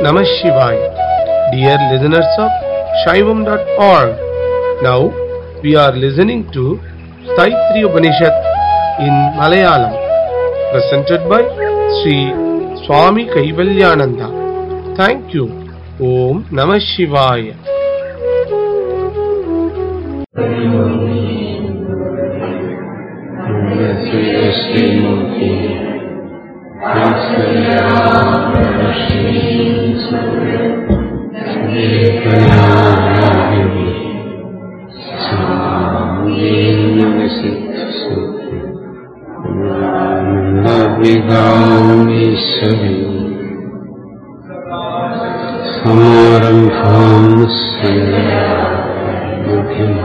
Namah Shivaya. Dear listeners of Shaivam.org, now we are listening to Saitri Upanishad in Malayalam, presented by Sri Swami Kaivalyananda. Thank you. Om Namah Shivaya. ശ്രീമൂർത്തി ീശ്വരി സമാരംഭാം സന്ധ്യം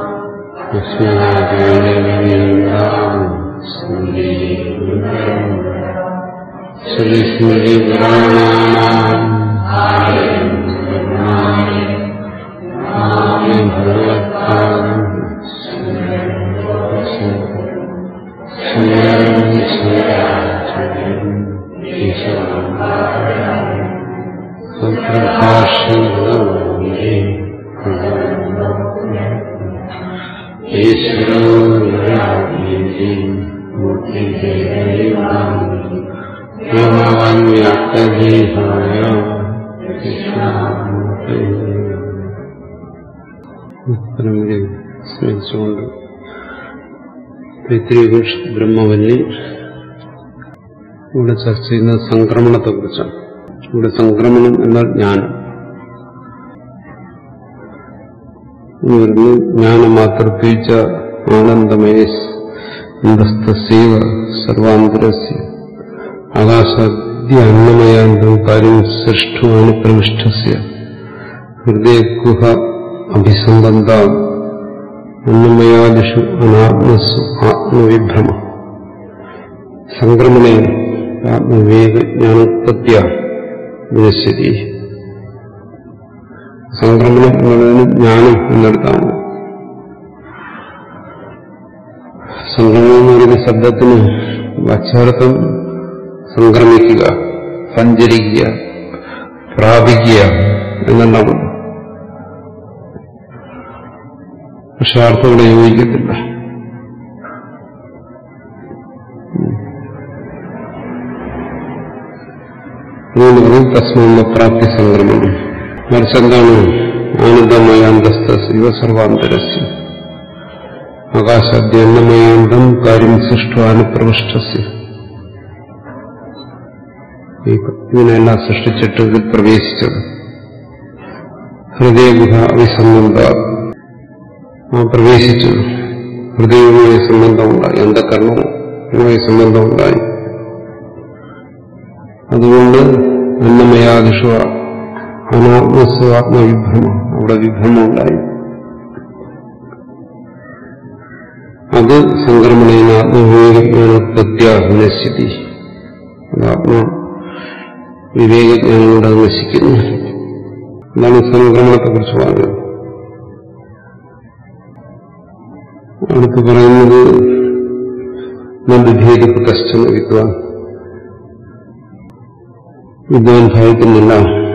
സ്മരിച്ചുകൊണ്ട് പൈത്രിഘോഷ് ബ്രഹ്മവല്ലി ഇവിടെ ചർച്ച ചെയ്യുന്ന സംക്രമണത്തെക്കുറിച്ചാണ് ഇവിടെ സംക്രമണം എന്നാൽ ജ്ഞാനം ജ്ഞാനമാത്രത്വച്ച ആനന്ദമയ അന്തസ്തസൈവ സർവാന്തരസ്യ ആകാശാദ്യ അന്നമയാന്തം കാര്യം സൃഷ്ടുവാണ് പ്രവിഷ്ടസ്യ ഹൃദയഗുഹ അഭിസംബന്ധ അന്നമയാദിഷു അനാത്മസു ആത്മവിഭ്രമ സംക്രമണേ ആത്മവിവേകജ്ഞാനോത്പത്യ വിനശ്യതി സംക്രമണം എന്നുള്ളതിന് ജ്ഞാനം എന്നെടുത്താണ് സംക്രമണം എന്ന് പറയുന്ന ശബ്ദത്തിന് വാച്യാർത്ഥം സംക്രമിക്കുക സഞ്ചരിക്കുക പ്രാപിക്കുക എന്നെല്ലാം പക്ഷെ അർത്ഥം ഇവിടെ യോജിക്കത്തില്ല അതുകൊണ്ട് പറയും തസ്മ പ്രാപ്തി സംക്രമണം മറിച്ച് എന്താണ് ആനന്ദമയ അന്തസ്ഥ ശിവ സർവാന്തരസ്യ ആകാശാദ്യന്നമയാന്തം കാര്യം സൃഷ്ടുവാനുപ്രവിഷ്ടസ്യ ഇതിനെല്ലാം സൃഷ്ടിച്ചിട്ട് ഇതിൽ പ്രവേശിച്ചത് ഹൃദയഗുഹ അഭിസംബന്ധ ആ പ്രവേശിച്ചു ഹൃദയവുമായി സംബന്ധമുണ്ടായി അന്ധകരണവുമായി സംബന്ധമുണ്ടായി അതുകൊണ്ട് അന്നമയാദിഷു അനാത്മസ്വ ആത്മവിഭ്രമം അവിടെ വിഭ്രമമുണ്ടായി അത് സംക്രമണേന ആത്മവിവേകജ്ഞാനോത്പത്യാനശ്യതി അത് ആത്മ വിവേകജ്ഞാനം കൊണ്ട് അത് നശിക്കുന്നു എന്താണ് സംക്രമണത്തെക്കുറിച്ച് പറഞ്ഞത് അടുത്ത് പറയുന്നത് നന്ദിഭേദ കശ്ചന വിദ്വാൻ വിദ്വാൻ ഭയക്കുന്നില്ല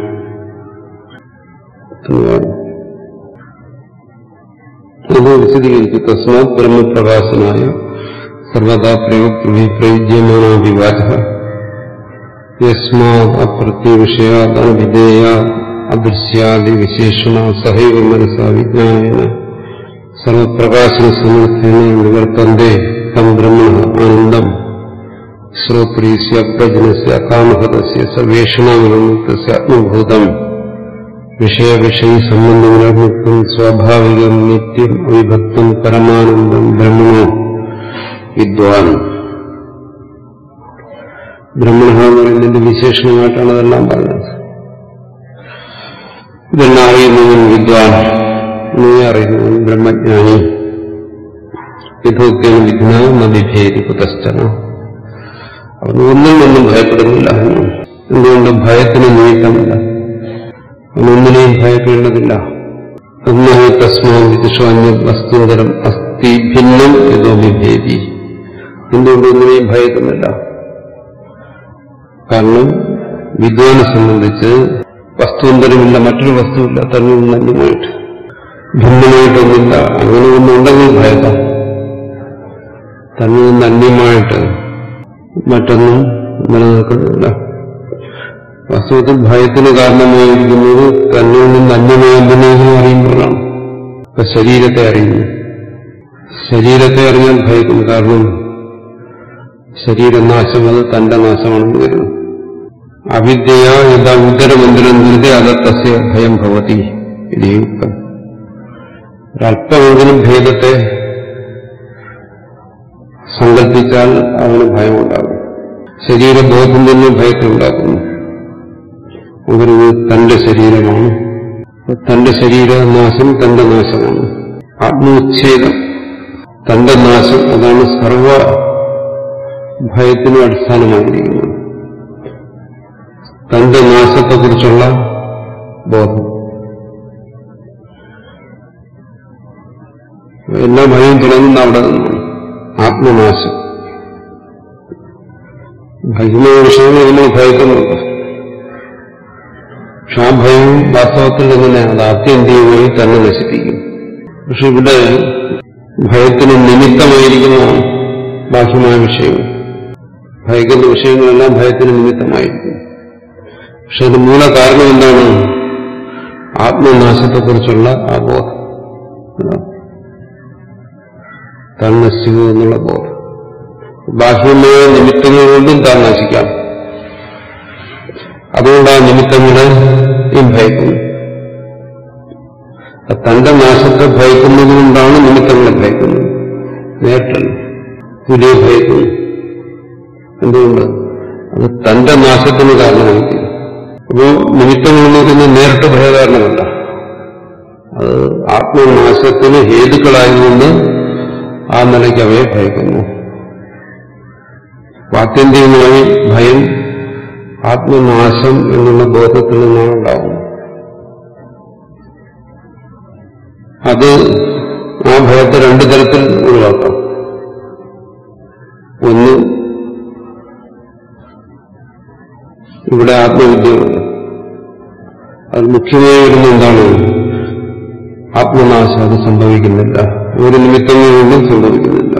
അത് വിശദീകരിച്ചു തസ്മാത് ബ്രഹ്മപ്രകാശനായ സർവദാ പ്രയുജ്യമാന വിവാച യസ്മാത് അപ്രത്യവിഷയാത് അവിധേയ അദൃശ്യാദി വിശേഷണ സഹൈവ മനസ്സാ വിജ്ഞാനേന സർവപ്രകാശന സമർത്ഥേന നിവർത്തന്റെ തം ബ്രഹ്മണ ആനന്ദം ശ്രോത്രീസ്യ പ്രജനസ്യ കാമഹതസ്യ സർവേഷണാനുമുക്തസ്യ ആത്മഭൂതം വിഷയവിഷയ സംബന്ധമുക്തം സ്വാഭാവികം നിത്യം അവിഭക്തം പരമാനന്ദം ബ്രഹ്മണോ വിദ്വാൻ ബ്രഹ്മണ എന്ന് പറയുന്നതിന്റെ വിശേഷണമായിട്ടാണ് അതെല്ലാം പറഞ്ഞത് ഇതെല്ലാം അറിയുന്നവൻ വിദ്വാൻ നീ അറിയുന്നവൻ ബ്രഹ്മജ്ഞാനി യഥോക്യം വിഘ്നാവും നദിഭേരി പുതശ്ചന അവൻ ഒന്നും ഒന്നും ഭയപ്പെടുന്നില്ല എന്തുകൊണ്ട് ഭയത്തിന് നിമിത്തമില്ല അവനൊന്നിനെയും ഭയപ്പെടേണ്ടതില്ല ഒന്നാണ് തസ്മാ വിദുഷു അന്യ വസ്തുതരം അസ്ഥി ഭിന്നം ഏതോ വിഭേദി എന്തുകൊണ്ട് ഒന്നിനെയും ഭയക്കുന്നില്ല കാരണം വിദ്വാനെ സംബന്ധിച്ച് വസ്തുവന്തരമില്ല മറ്റൊരു വസ്തുവില്ല തന്നിൽ നിന്ന് അന്യമായിട്ട് ഭിന്നമായിട്ടൊന്നില്ല അങ്ങനെ ഒന്നുണ്ടെങ്കിൽ ഭയക്കാം തന്നിൽ നിന്ന് അന്യമായിട്ട് മറ്റൊന്നും നിലനിൽക്കുന്നില്ല വാസ്തവത്തിൽ ഭയത്തിന് കാരണമായിരിക്കുന്നത് തന്നിൽ നിന്ന് അന്യമായ എന്തിനെങ്കിലും അറിയുമ്പോഴാണ് ഇപ്പൊ ശരീരത്തെ അറിയുന്നു ശരീരത്തെ അറിയാൻ ഭയക്കുന്നു കാരണം ശരീരനാശം അത് തന്റെ നാശമാണെന്ന് കരുതുന്നു അവിദ്യയ യഥാ ഉദരമന്ദിരം നിർദ്ദേ അതത്തസ്യ ഭയം ഭവതി ഇത് യുക്തം ഒരല്പമെങ്കിലും ഭേദത്തെ സങ്കല്പിച്ചാൽ അവന് ഭയമുണ്ടാകും ശരീരബോധം തന്നെ ഭയത്തെ ഉണ്ടാക്കുന്നു അവര് തന്റെ ശരീരമാണ് തന്റെ ശരീരനാശം തന്റെ നാശമാണ് ആത്മോച്ഛേദം തന്റെ നാശം അതാണ് സർവ ഭയത്തിനും അടിസ്ഥാനമായിരിക്കുന്നത് തന്റെ നാശത്തെക്കുറിച്ചുള്ള ബോധം എല്ലാ ഭയവും തുടങ്ങുന്ന അവിടെ നിന്നാണ് ആത്മനാശം ഭയമായ വിഷയങ്ങൾ നമ്മൾ ഭയക്കുന്നുണ്ട് പക്ഷെ ആ ഭയം വാസ്തവത്തിൽ എങ്ങനെയാണ് അത് ആത്യന്തികമായി തന്നെ നശിപ്പിക്കും പക്ഷെ ഇവിടെ ഭയത്തിന് നിമിത്തമായിരിക്കുന്നതാണ് ബാഹ്യമായ വിഷയങ്ങൾ ഭയക്കുന്ന വിഷയങ്ങളെല്ലാം ഭയത്തിന് നിമിത്തമായിരിക്കും പക്ഷെ അത് മൂല കാരണം എന്താണ് ആത്മനാശത്തെക്കുറിച്ചുള്ള ആ ബോധം അതാണ്. താൻ നശിച്ചു എന്നുള്ള ബോധം ബാഹ്യമായ നിമിത്തങ്ങൾ കൊണ്ടും താൻ നശിക്കാം അതുകൊണ്ട് ആ നിമിത്തങ്ങളെ ഈ ഭയക്കുന്നു അത് തന്റെ നാശത്തെ ഭയക്കുന്നത് കൊണ്ടാണ് നിമിത്തങ്ങളെ ഭയക്കുന്നത് നേരിട്ടല്ല പുലിയെ ഭയക്കുന്നു എന്തുകൊണ്ട് അത് തന്റെ നാശത്തിന് കാരണമായിരിക്കും അപ്പോ നിമിത്തങ്ങൾ എന്ന് പറയുന്നത് നേരിട്ട് ഭയകാരണമല്ല അത് ആത്മനാശത്തിന് ഹേതുക്കളായതുകൊണ്ട് ആ നിലയ്ക്ക് അവയെ ഭയക്കുന്നു ആത്യന്തികമായി ഭയം ആത്മനാശം എന്നുള്ള ബോധത്തിൽ നിന്നാണ് ഉണ്ടാവുന്നത് അത് ആ ഭയത്തെ രണ്ടു തരത്തിൽ ഒഴിവാക്കാം ഒന്ന് ഇവിടെ ആത്മവിദ്യയുണ്ട് അത് മുഖ്യമായി വരുന്ന എന്താണ് ആത്മനാശം അത് സംഭവിക്കുന്നില്ല ഒരു നിമിത്തങ്ങൾ കൊണ്ടും സംഭവിക്കുന്നില്ല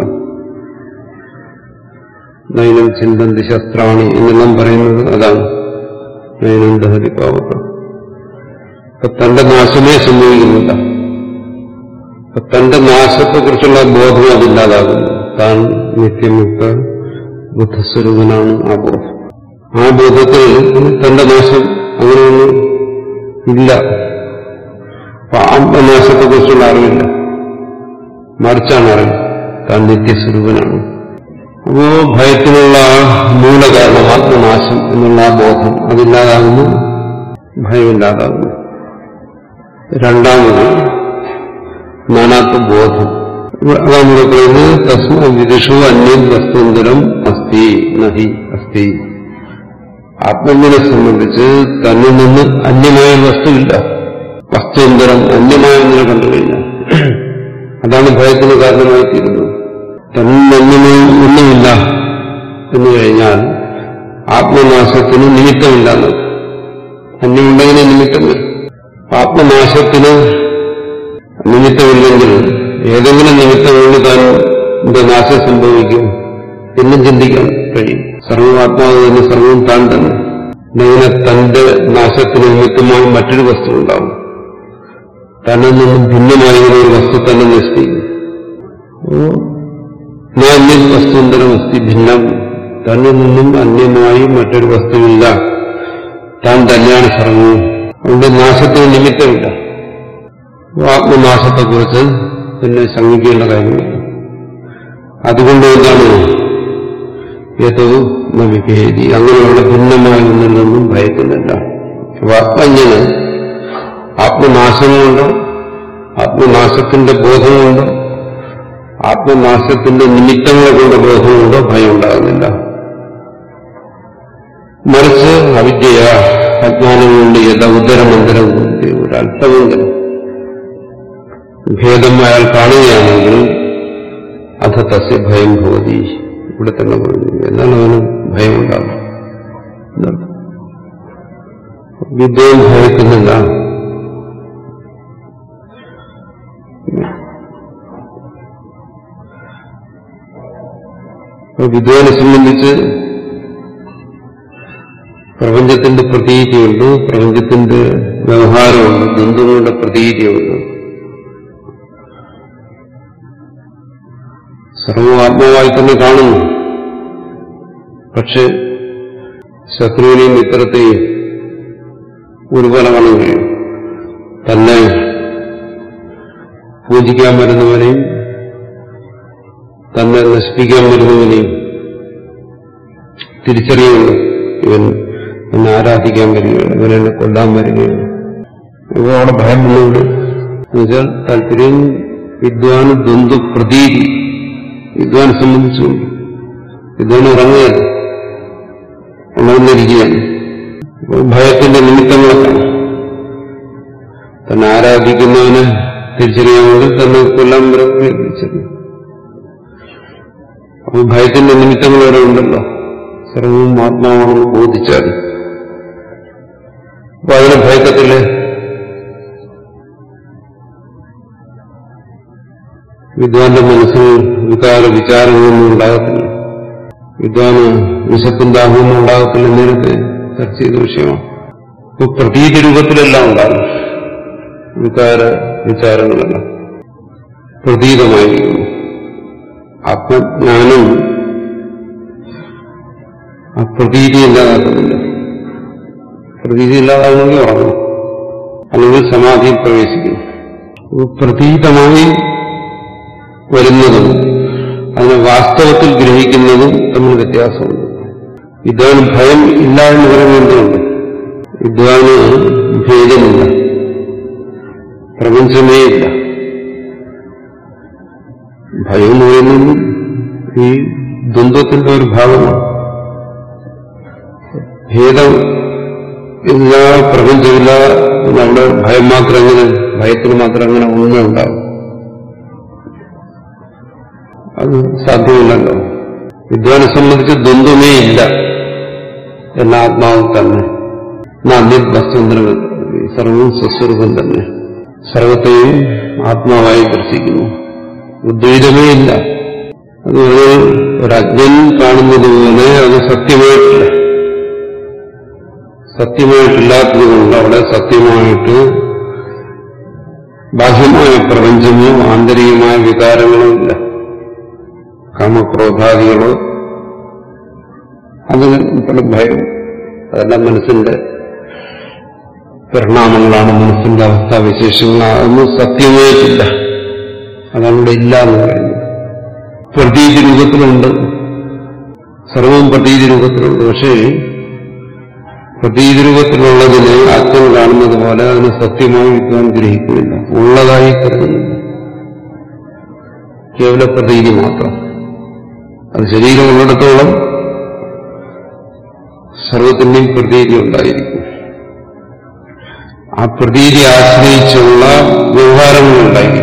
നൈനം ചിന്തന്തി ശസ്ത്രാണി എന്നെല്ലാം പറയുന്നത് അതാണ് നൈനം ദഹതി പാവക അപ്പൊ തന്റെ നാശമേ സംഭവിക്കുന്നില്ല അപ്പൊ തന്റെ നാശത്തെക്കുറിച്ചുള്ള ബോധം അതില്ലാതാകുന്നു താൻ നിത്യമുക്ത ബുദ്ധസ്വരൂപനാണ് ആ ബോധം ആ ബോധത്തിൽ തന്റെ നാശം അങ്ങനെയൊന്നും ഇല്ല അപ്പൊ ആത്മനാശത്തെക്കുറിച്ചുള്ള അറിവില്ല മറിച്ചാണ് അറിവ് താൻ നിത്യസ്വരൂപനാണ് അപ്പോ ഭയത്തിനുള്ള മൂലകാരണം ആത്മനാശം എന്നുള്ള ആ ബോധം അതില്ലാതാകുന്നു ഭയമില്ലാതാകുന്നു രണ്ടാമത് നാനാത്വ ബോധം അതാണ് ഇവിടെ പറയുന്നത് തസ്മ വിദുഷു അന്യം വസ്തുന്തരം അസ്തി നഹി അസ്തി ആത്മജ്ഞനെ സംബന്ധിച്ച് തന്നിൽ നിന്ന് അന്യമായ വസ്തുവില്ല വസ്തുന്തരം അന്യമായ ഒന്നിനെ കണ്ടു കഴിഞ്ഞാൽ അതാണ് ഭയത്തിന് കാരണമായി തീരുന്നത് തന്നൊന്നിന് ഒന്നുമില്ല എന്ന് കഴിഞ്ഞാൽ ആത്മനാശത്തിന് നിമിത്തമില്ലാന്ന് അന്യമുണ്ടെങ്കിലേ നിമിത്തം വരും ആത്മനാശത്തിന് നിമിത്തമില്ലെങ്കിൽ ഏതെങ്കിലും നിമിത്തം കൊണ്ട് താൻ എന്റെ നാശം സംഭവിക്കും എന്നും ചിന്തിക്കാൻ കഴിയും സർവമാത്മാവ് തന്നെ സർവവും താൻ തന്നെ ഇങ്ങനെ തന്റെ നാശത്തിന് നിമിത്തമായി മറ്റൊരു വസ്തു ഉണ്ടാവും തന്നിൽ നിന്നും ഭിന്നമായിരുന്ന ഒരു വസ്തു തന്നെ നശിപ്പിക്കും അന്യം വസ്തുന്തരം അസ്തി ഭിന്നം തന്നിൽ നിന്നും അന്യമായി മറ്റൊരു വസ്തുവില്ല താൻ തന്നെയാണ് സർവവും അതുകൊണ്ട് നാശത്തിന് നിമിത്തമില്ല ആത്മനാശത്തെക്കുറിച്ച് പിന്നെ ശങ്കിക്കേണ്ട കാര്യമില്ല അതുകൊണ്ട് എന്താണ് ഏതോ നവിഭേദി അങ്ങനെയുള്ള ഭിന്നമായ ഒന്നിൽ നിന്നും ഭയക്കുന്നില്ല അപ്പൊ ആത്മജ്ഞന് ആത്മനാശം കൊണ്ടോ ആത്മനാശത്തിന്റെ ബോധം കൊണ്ടോ ആത്മനാശത്തിന്റെ നിമിത്തങ്ങളെ കൊണ്ട് ബോധം കൊണ്ടോ ഭയം ഉണ്ടാകുന്നില്ല മറിച്ച് അവിദ്യ അജ്ഞാനം കൊണ്ട് യഥ ഉദരമന്ദിരം ഒരല്പമെങ്കിലും ഭേദം അയാൾ കാണുകയാണെങ്കിൽ അധ തസ്യ ഭയം ഭവതി ഇവിടെ തന്നെ പറഞ്ഞു എന്താണ് അവന് ഭയമുണ്ടാകും വിദ്യയും ഭയക്കുന്നില്ല അപ്പൊ വിദ്വാനെ സംബന്ധിച്ച് പ്രപഞ്ചത്തിന്റെ പ്രതീതിയുണ്ട് പ്രപഞ്ചത്തിന്റെ വ്യവഹാരമുണ്ട് ദ്വന്ദ്ങ്ങളുടെ പ്രതീതിയുണ്ട് സർവം ആത്മാവായി തന്നെ കാണുന്നു പക്ഷെ ശത്രുവിനെയും മിത്രത്തെയും ഒരുപോലെ കാണാൻ കഴിയും തന്നെ പൂജിക്കാൻ വരുന്നവനെയും തന്നെ നശിപ്പിക്കാൻ വരുന്നവനെയും തിരിച്ചറിയുന്നു ഇവൻ എന്നെ ആരാധിക്കാൻ വരികയാണ് ഇവൻ എന്നെ കൊല്ലാൻ വരികയാണ് ഇവ അവിടെ ഭയം വന്നുകൊണ്ട് എന്നുവെച്ചാൽ താല്പര്യം വിദ്വാന് ദ്വന്ദ് പ്രതീതി വിദ്വാനെ സംബന്ധിച്ചു വിദ്വാൻ ഉറങ്ങുകയാണ് ഉണർന്നിരിക്കുകയാണ് അപ്പോൾ ഭയത്തിന്റെ നിമിത്തങ്ങളൊക്കെ തന്നെ ആരാധിക്കുന്നവനെ തിരിച്ചറിയാമെങ്കിൽ തന്നെ കൊല്ലാൻ വരെ തിരിച്ചറിയും അപ്പോൾ ഭയത്തിന്റെ നിമിത്തങ്ങൾ വരെ ഉണ്ടല്ലോ സർവവും ആത്മാവാണെന്ന് ബോധിച്ചാൽ അപ്പൊ അതിനെ ഭയക്കത്തില്ല വിദ്വാന്റെ മനസ്സിൽ വികാര വിചാരങ്ങളൊന്നും ഉണ്ടാകത്തില്ല വിദ്വാന് വിശപ്പും ദാഹമൊന്നും ഉണ്ടാകത്തില്ല നേരത്തെ ചർച്ച ചെയ്ത വിഷയമാണ് ഇപ്പൊ പ്രതീതി രൂപത്തിലെല്ലാം ഉണ്ടാകും വികാര വിചാരങ്ങളെല്ലാം പ്രതീതമായിരിക്കുന്നു ആത്മജ്ഞാനം ആ പ്രതീതി ഇല്ലാതാക്കുന്നില്ല പ്രതീതി ഇല്ലാതാകണമെങ്കിൽ ഉറങ്ങും അല്ലെങ്കിൽ സമാധിയിൽ പ്രവേശിക്കുന്നു അപ്പോൾ പ്രതീതമായി വരുന്നതും അതിനെ വാസ്തവത്തിൽ ഗ്രഹിക്കുന്നതും തമ്മിൽ വ്യത്യാസമുണ്ട് വിദ്വാന് ഭയം ഇല്ല എന്ന് പറയുന്നത് എന്തുകൊണ്ട് വിദ്വാന് ഭേദമില്ല പ്രപഞ്ചമേ ഇല്ല ഭയം എന്ന് പറയുന്നത് ഈ ദ്വന്ദ്വത്തിന്റെ ഒരു ഭാഗമാണ് ഭേദം ഇല്ല പ്രപഞ്ചമില്ല നമ്മുടെ ഭയം മാത്രം എങ്ങനെ ഭയത്തിന് മാത്രം അങ്ങനെ ഒന്നേ ഉണ്ടാവും അത് സാധ്യമല്ലല്ലോ വിദ്വാനെ സംബന്ധിച്ച് ദ്വന്ദ്വമേ ഇല്ല എന്ന ആത്മാവിൽ തന്നെ നാന്യത് വസ്തുന്തരം സർവവും സ്വസ്വരൂപം തന്നെ സർവത്തെയും ആത്മാവായി ദർശിക്കുന്നു ഉദ്വൈതമേ ഇല്ല അത് ഒരു അജ്ഞൻ കാണുന്നത് പോലെ അത് സത്യമായിട്ടില്ല സത്യമായിട്ടില്ലാത്തതുകൊണ്ട് അവിടെ സത്യമായിട്ട് ബാഹ്യമായ പ്രപഞ്ചമോ ആന്തരികമായ വികാരങ്ങളോ ഇല്ല കാമക്രോധാദികളോ അതിന് ഇപ്പോൾ ഭയം അതെല്ലാം മനസ്സിന്റെ പരിണാമങ്ങളാണ് മനസ്സിന്റെ അവസ്ഥാവിശേഷങ്ങളാണ് അതൊന്നും സത്യമായിട്ടില്ല അതവിടെ ഇല്ല എന്ന് പറയുന്നു പ്രതീതി രൂപത്തിലുണ്ട് സർവവും പ്രതീതി രൂപത്തിലുണ്ട് പക്ഷേ പ്രതീതി രൂപത്തിലുള്ളതിനെ അച്ഛൻ കാണുന്നത് പോലെ അതിന് സത്യമായി വിദ്വാൻ ഗ്രഹിക്കുന്നില്ല ഉള്ളതായി കരുതുന്നില്ല കേവല പ്രതീതി മാത്രം അത് ശരീരമുള്ളിടത്തോളം സർവത്തിന്റെയും പ്രതീതി ഉണ്ടായിരിക്കും ആ പ്രതീതി ആശ്രയിച്ചുള്ള വ്യവഹാരങ്ങൾ ഉണ്ടായിരിക്കും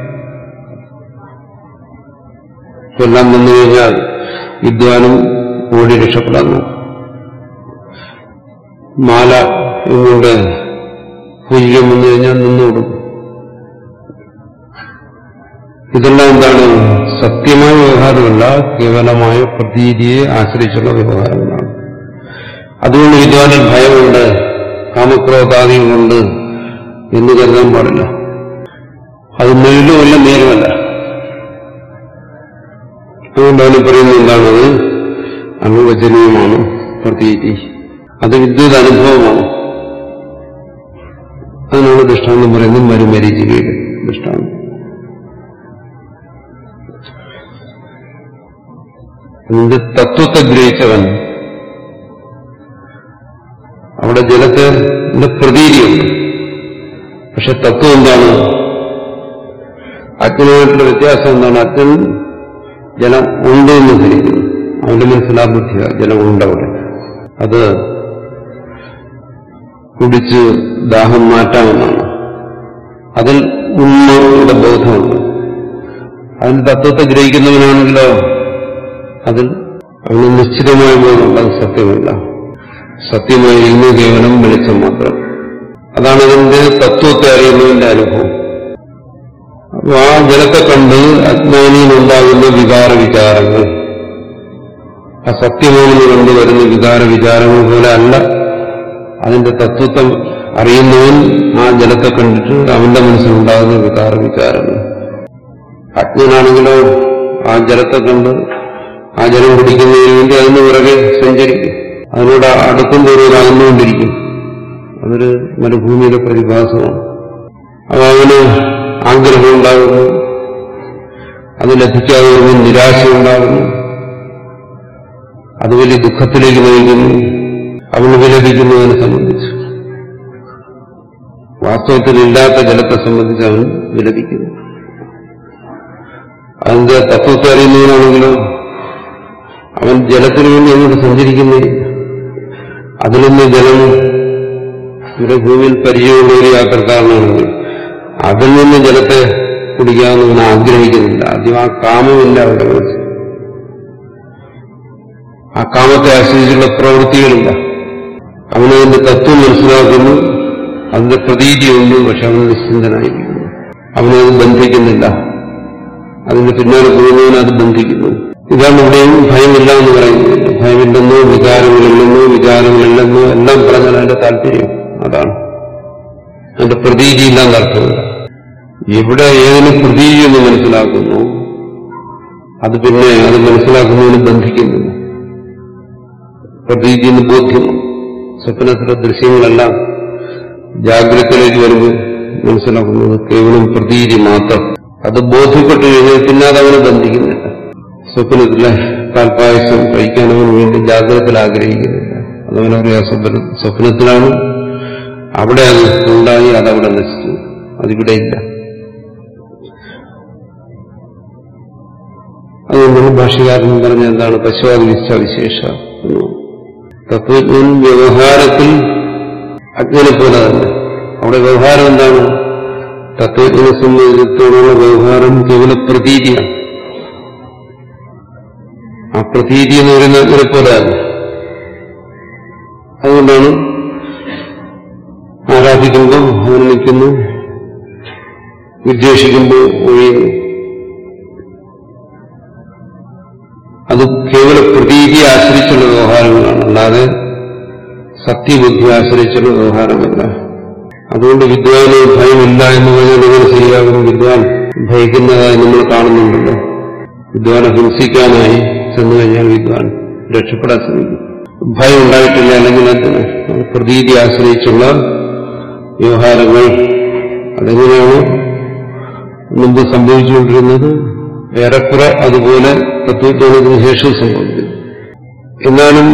കൊല്ലാൻ വന്നു കഴിഞ്ഞാൽ വിദ്വാനും ഓടി രക്ഷപ്പെടാൻ നോക്കും മാല ഇങ്ങോട്ട് പൂജിക്കാൻ വന്നു കഴിഞ്ഞാൽ നിന്നോടും ഇതെല്ലാം എന്താണ് സത്യമായ വ്യവഹാരമല്ല കേവലമായ പ്രതീതിയെ ആശ്രയിച്ചുള്ള വ്യവഹാരങ്ങളാണ് അതുകൊണ്ട് വിദ്വാനിൽ ഭയമുണ്ട് കാമക്രോധാദികളുണ്ട് എന്ന് കരുതാൻ പാടില്ല അത് നെല്ലുമല്ല നേരുമല്ല അതുകൊണ്ടാണ് പറയുന്നത് എന്താണത് അനുവചനീയമാണ് പ്രതീതി അത് വിദ്യുത് അനുഭവമാണ് അതിനാണ് ദൃഷ്ടാന്തം പറയുന്നത് മരുമരീചികയുടെ ദൃഷ്ടാന്തം അതിന്റെ തത്വത്തെ ഗ്രഹിച്ചവൻ അവിടെ ജലത്തിന്റെ പ്രതീതിയുണ്ട് പക്ഷെ തത്വം എന്താണ് അജ്ഞനുമായിട്ടുള്ള വ്യത്യാസം എന്താണ് അജ്ഞൻ ജലം ഉണ്ട് എന്ന് ധരിക്കുന്നു അവന്റെ മനസ്സിലാ ബുദ്ധിയ ജലം ഉണ്ട് അവിടെ അത് കുടിച്ച് ദാഹം മാറ്റാമെന്നാണ് അതിൽ ഉണ്മയുടെ ബോധമുണ്ട് അതിന്റെ തത്വത്തെ ഗ്രഹിക്കുന്നവനാണെങ്കിലോ അതിൽ അവന് നിശ്ചിതമായ ബോധമുണ്ട് അത് സത്യമല്ല സത്യമായിരിക്കുന്നു കേവലം വെളിച്ചം മാത്രം അതാണ് അതിന്റെ തത്വത്തെ അറിയുന്നതിന്റെ അനുഭവം അപ്പൊ ആ ജലത്തെ കണ്ട് അജ്ഞാനിയിലുണ്ടാകുന്ന വികാര വിചാരങ്ങൾ ആ സത്യമാണെന്ന് കണ്ട് വരുന്ന വികാര വിചാരങ്ങൾ പോലെ അല്ല അതിന്റെ തത്വത്തെ അറിയുന്നവൻ ആ ജലത്തെ കണ്ടിട്ട് അവന്റെ മനസ്സിലുണ്ടാകുന്ന വികാര വിചാരങ്ങൾ അജ്ഞനാണെങ്കിലോ ആ ജലത്തെ കണ്ട് ആ ജലം കുടിക്കുന്നതിന് വേണ്ടി അതിന് പിറകെ സഞ്ചരിക്കും അതിനോട് അടുക്കും തോറും അകന്നുകൊണ്ടിരിക്കും അതൊരു മരുഭൂമിയിലെ പ്രതിഭാസമാണ് അപ്പൊ അവന് ആഗ്രഹം ഉണ്ടാകുന്നു അത് ലഭിക്കാതെ വരുമ്പോൾ നിരാശ ഉണ്ടാകുന്നു അത് വലിയ ദുഃഖത്തിലേക്ക് നയിക്കുന്നു അവന് വിലപിക്കുന്നതിനെ സംബന്ധിച്ച് വാസ്തവത്തിൽ ഇല്ലാത്ത ജലത്തെ സംബന്ധിച്ച് അവൻ വിലപിക്കുന്നു അതിന്റെ തത്വത്തെ അറിയുന്നതിനാണെങ്കിലോ അവൻ ജലത്തിന് വേണ്ടി അങ്ങോട്ട് സഞ്ചരിക്കുന്നേ അതിൽ നിന്ന് ജലം ഇവിടെ ഭൂമിയിൽ പരിചയമുള്ള ഒരു യാത്രക്കാരനാണെങ്കിൽ അതിൽ നിന്ന് ജലത്തെ കുടിക്കാമെന്ന് അവൻ ആഗ്രഹിക്കുന്നില്ല ആദ്യം ആ കാമമില്ല അവിടെ മനസ്സിൽ ആ കാമത്തെ ആശ്രയിച്ചുള്ള പ്രവൃത്തികളില്ല അവനതിന്റെ തത്വം മനസ്സിലാക്കുന്നു അതിന്റെ പ്രതീതിയുണ്ട് പക്ഷെ അവൻ നിശ്ചിന്തനായിരിക്കുന്നു അവനത് ബന്ധിക്കുന്നില്ല അതിന്റെ പിന്നാലെ പോകുന്നതിന് അത് ബന്ധിക്കുന്നു ഇതാണ് ഇവിടെയും ഭയമില്ല എന്ന് പറയുന്നത് ഭയമില്ലെന്നോ വികാരങ്ങളില്ലെന്നോ വികാരങ്ങളില്ലെന്നോ എല്ലാം പറഞ്ഞാൽ അതിന്റെ താല്പര്യം അതാണ് അതിന്റെ പ്രതീതിയില്ലാന്ന് അർത്ഥമില്ല ഇവിടെ ഏതിന് പ്രതീതി എന്ന് മനസ്സിലാക്കുന്നു അത് പിന്നെ അത് മനസ്സിലാക്കുന്നതിന് ബന്ധിക്കുന്നില്ല പ്രതീതി എന്ന് ബോധ്യമാണ് സ്വപ്നത്തിലെ ദൃശ്യങ്ങളെല്ലാം ജാഗ്രതയിലേക്ക് വരുമ്പോൾ മനസ്സിലാക്കുന്നത് കേവലം പ്രതീതി മാത്രം അത് ബോധ്യപ്പെട്ടു കഴിഞ്ഞാൽ പിന്നെ അത് അവനെ ബന്ധിക്കുന്നില്ല സ്വപ്നത്തിലെ കാൽപ്പായസം കഴിക്കാൻ അവന് വേണ്ടി ജാഗ്രതയിൽ ആഗ്രഹിക്കുന്നില്ല അതവനറിയാം സ്വപ്ന സ്വപ്നത്തിലാണ് അവിടെ അത് ഉണ്ടായി അതവിടെ നശിച്ചു അതിവിടെ ഇല്ല അതുകൊണ്ടാണ് ഭാഷകാരൻ പറഞ്ഞ എന്താണ് പശുവാദി വിശേഷ തത്വജ്ഞൻ വ്യവഹാരത്തിൽ അജ്ഞനെ പോലെ തന്നെ അവിടെ വ്യവഹാരം എന്താണ് തത്വജ്ഞനെ സംബന്ധിച്ചിടത്തോളം വ്യവഹാരം കേവല പ്രതീതിയാണ് ആ പ്രതീതി എന്ന് പറയുന്ന അജ്ഞനെ പോലെ തന്നെ അതുകൊണ്ടാണ് ആരാധിക്കുമ്പോൾ അവൻ നിൽക്കുന്നു വിദ്വേഷിക്കുമ്പോൾ ഒഴിയുന്നു അത് കേവല പ്രതീതി ആശ്രയിച്ചുള്ള വ്യവഹാരങ്ങളാണ് അല്ലാതെ സത്യബുദ്ധി ആശ്രയിച്ചുള്ള വ്യവഹാരമല്ല അതുകൊണ്ട് വിദ്വാന് ഭയമില്ല എന്ന് പറഞ്ഞാൽ എങ്ങനെ ശരിയാകും വിദ്വാൻ ഭയക്കുന്നതായി നമ്മൾ കാണുന്നുണ്ടല്ലോ വിദ്വാനെ ഹിംസിക്കാനായി ചെന്നു കഴിഞ്ഞാൽ വിദ്വാൻ രക്ഷപ്പെടാൻ ശ്രമിക്കും ഭയം ഉണ്ടായിട്ടില്ല അല്ലെങ്കിൽ അതിന് പ്രതീതി ആശ്രയിച്ചുള്ള വ്യവഹാരങ്ങൾ അതെങ്ങനെയാണ് മുമ്പ് സംഭവിച്ചുകൊണ്ടിരുന്നത് ഏറെക്കുറെ അതുപോലെ തത്വജ്ഞാനത്തിന് ശേഷം സംഭവിക്കുന്നു എന്നാലും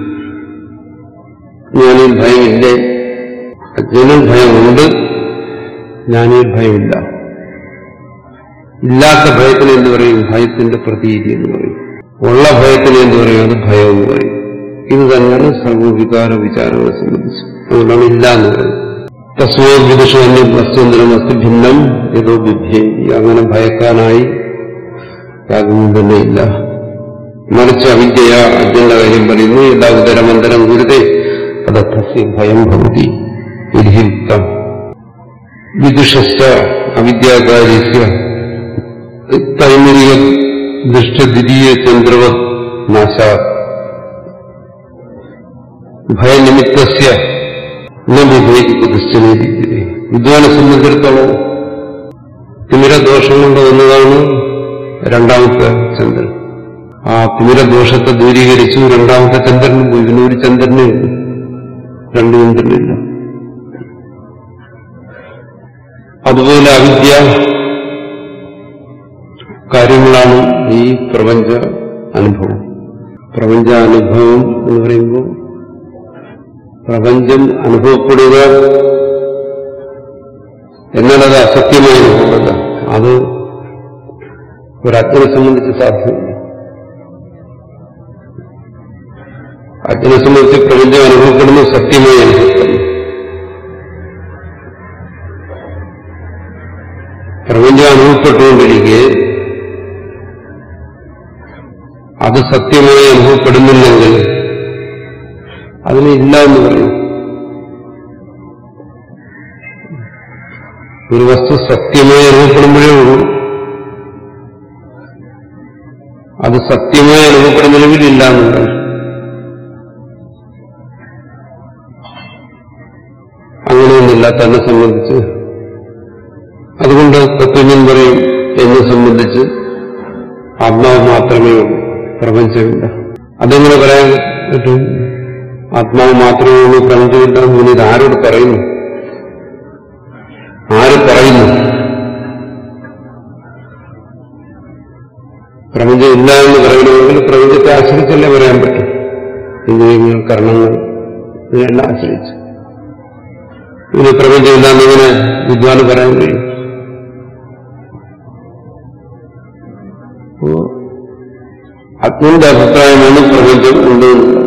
ജ്ഞാനിൽ ഭയമില്ലേ അജ്ഞനിൽ ഭയമുണ്ട് ജ്ഞാനിൽ ഭയമില്ല ഇല്ലാത്ത ഭയത്തിന് എന്ത് പറയും ഭയത്തിന്റെ പ്രതീതി എന്ന് പറയും ഉള്ള ഭയത്തിന് എന്ത് പറയും അത് ഭയം എന്ന് പറയും ഇത് തന്നെയാണ് സർവവികാര വിചാരങ്ങളെ സംബന്ധിച്ച് അതുകൊണ്ടാണ് ഇല്ല എന്ന് പറയുന്നത് തസ്മോ വിദുഷു അന്യ വസ്തുന്തരം വസ്തു ഭിന്നം ഏതോ ബുദ്ധിയേരി അങ്ങനെ ഭയക്കാനായി യാതൊന്നും തന്നെ ഇല്ല മറിച്ച് അവിദ്യ അജ്ഞന്റെ കാര്യം പറയുന്നു എല്ലാ ഉദരമന്തരം ഗുരുതേ അതർത്ഥസ്യ ഭയം ഭവതി വിധിയുക്തം വിദുഷസ്ഥ അവിദ്യാകാര്യസ്യ തൈമരിക ദുഷ്ടദ്വിതീയ ചന്ദ്രവ നാശാ ഭയനിമിത്തസ്യ വിവേകിക്കുതിശ്ചനീതിരെ വിദ്വാനെ സംബന്ധിച്ചിടത്തോളം തിമിരദോഷം കൊണ്ട് വന്നതാണ് രണ്ടാമത്തെ ചന്ദ്രൻ ആ തിമിരദോഷത്തെ ദൂരീകരിച്ചു രണ്ടാമത്തെ ചന്ദ്രനും പോയി പിന്നെ ഒരു ചന്ദ്രനേ ഉള്ളൂ രണ്ടു ചന്ദ്രനില്ല അതുപോലെ അവിദ്യ കാര്യങ്ങളാണ് ഈ പ്രപഞ്ച അനുഭവം പ്രപഞ്ച അനുഭവം എന്ന് പറയുമ്പോൾ പ്രപഞ്ചം അനുഭവപ്പെടുക എന്നാൽ അത് അസത്യമായി അനുഭവമല്ല അത് ഒരജ്ഞനെ സംബന്ധിച്ച് സാധ്യമല്ല അജ്ഞനെ സംബന്ധിച്ച് പ്രപഞ്ചം അനുഭവപ്പെടുന്നു സത്യമായി അനുഭവപ്പെടുന്നു പ്രപഞ്ചം അനുഭവപ്പെട്ടുകൊണ്ടിരിക്കെ അത് സത്യമായി അനുഭവപ്പെടുന്നില്ലെങ്കിൽ അതിനെ ഇല്ല എന്ന് പറയും ഒരു വസ്തു സത്യമായി അനുഭവപ്പെടുമ്പോഴേ ഉള്ളൂ അത് സത്യമായി അനുഭവപ്പെടുന്നില്ലെങ്കിൽ ഇല്ല എന്നുള്ളത് അങ്ങനെയൊന്നുമില്ല തന്നെ സംബന്ധിച്ച് അതുകൊണ്ട് തത്വജ്ഞൻ പറയും എന്നെ സംബന്ധിച്ച് ആത്മാവ് മാത്രമേ ഉള്ളൂ പ്രപഞ്ചമില്ല അതെങ്ങനെ പറയാൻ പറ്റും ആത്മാവ് മാത്രമേ ഉള്ളൂ പ്രപഞ്ചമില്ല എന്ന് ഇത് ആരോട് പറയുന്നു ആര് പറയുന്നു പ്രപഞ്ചം ഇല്ല എന്ന് പറയണമെങ്കിൽ പ്രപഞ്ചത്തെ ആശ്രയിച്ചല്ലേ പറയാൻ പറ്റും ഇന്ദ്രിയങ്ങൾ കർണങ്ങൾ ഇതിനെല്ലാം ആശ്രയിച്ച് ഇതിന് പ്രപഞ്ചം ഇല്ലാന്നിങ്ങനെ വിദ്വാന് പറയാൻ കഴിയും അപ്പോ അഗ്നിന്റെ അഭിപ്രായമാണ് പ്രപഞ്ചം ഉണ്ട് എന്നുള്ളത്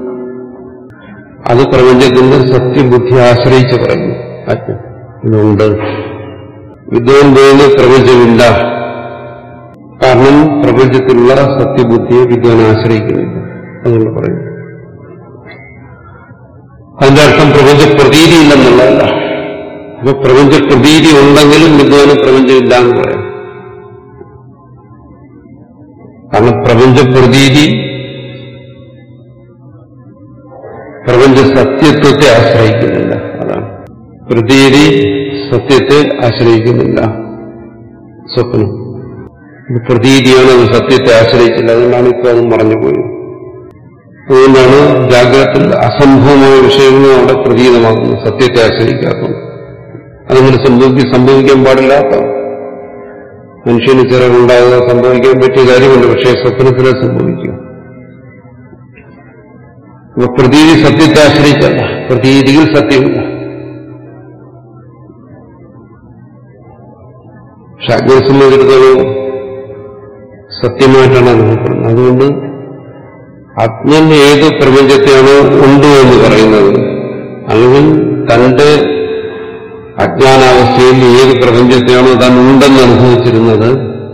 അത് പ്രപഞ്ചത്തിന്റെ സത്യബുദ്ധി ആശ്രയിച്ച് പറയുന്നു അജ്ഞൻ ഇതുണ്ട് വിദ്വാൻ പറയുന്നത് പ്രപഞ്ചമില്ല കാരണം പ്രപഞ്ചത്തിലുള്ള സത്യബുദ്ധിയെ വിദ്വാൻ ആശ്രയിക്കുന്നില്ല അതുകൊണ്ട് പറയുന്നു അതിന്റെ അർത്ഥം പ്രപഞ്ച പ്രതീതി ഇല്ലെന്നുള്ളതല്ല അപ്പൊ പ്രപഞ്ച പ്രതീതി ഉണ്ടെങ്കിലും വിദ്വാന് പ്രപഞ്ചമില്ല എന്ന് പറയാം കാരണം പ്രപഞ്ച പ്രതീതി പ്രപഞ്ച സത്യത്വത്തെ ആശ്രയിക്കുന്നില്ല അതാണ് പ്രതീതി സത്യത്തെ ആശ്രയിക്കുന്നില്ല സ്വപ്നം ഇത് പ്രതീതിയാണ് അത് സത്യത്തെ ആശ്രയിച്ചില്ല അതുകൊണ്ടാണ് ഇപ്പോൾ അത് മറഞ്ഞുപോയത് അതുകൊണ്ടാണ് ജാഗ്രതത്തിൽ അസംഭവമായ വിഷയങ്ങളും അവിടെ പ്രതീതമാകുന്നത് സത്യത്തെ ആശ്രയിക്കാത്തത് അതങ്ങനെ സംഭവിക്കും സംഭവിക്കാൻ പാടില്ലാത്ത മനുഷ്യന് ചിറകുണ്ടാകുക സംഭവിക്കാൻ പറ്റിയ കാര്യമല്ല പക്ഷേ സ്വപ്നത്തിലെ സംഭവിക്കും അപ്പൊ പ്രതീതി സത്യത്തെ ആശ്രയിച്ചല്ല പ്രതീതിയിൽ സത്യമില്ല പക്ഷെ അജ്ഞനെ സംബന്ധിച്ചിടത്തോളം സത്യമായിട്ടാണ് അനുഭവപ്പെടുന്നത് അതുകൊണ്ട് അജ്ഞൻ ഏത് പ്രപഞ്ചത്തെയാണോ ഉണ്ട് എന്ന് പറയുന്നത് അല്ലെങ്കിൽ തന്റെ അജ്ഞാനാവസ്ഥയിൽ ഏത് പ്രപഞ്ചത്തെയാണോ താൻ ഉണ്ടെന്ന് അനുഭവിച്ചിരുന്നത്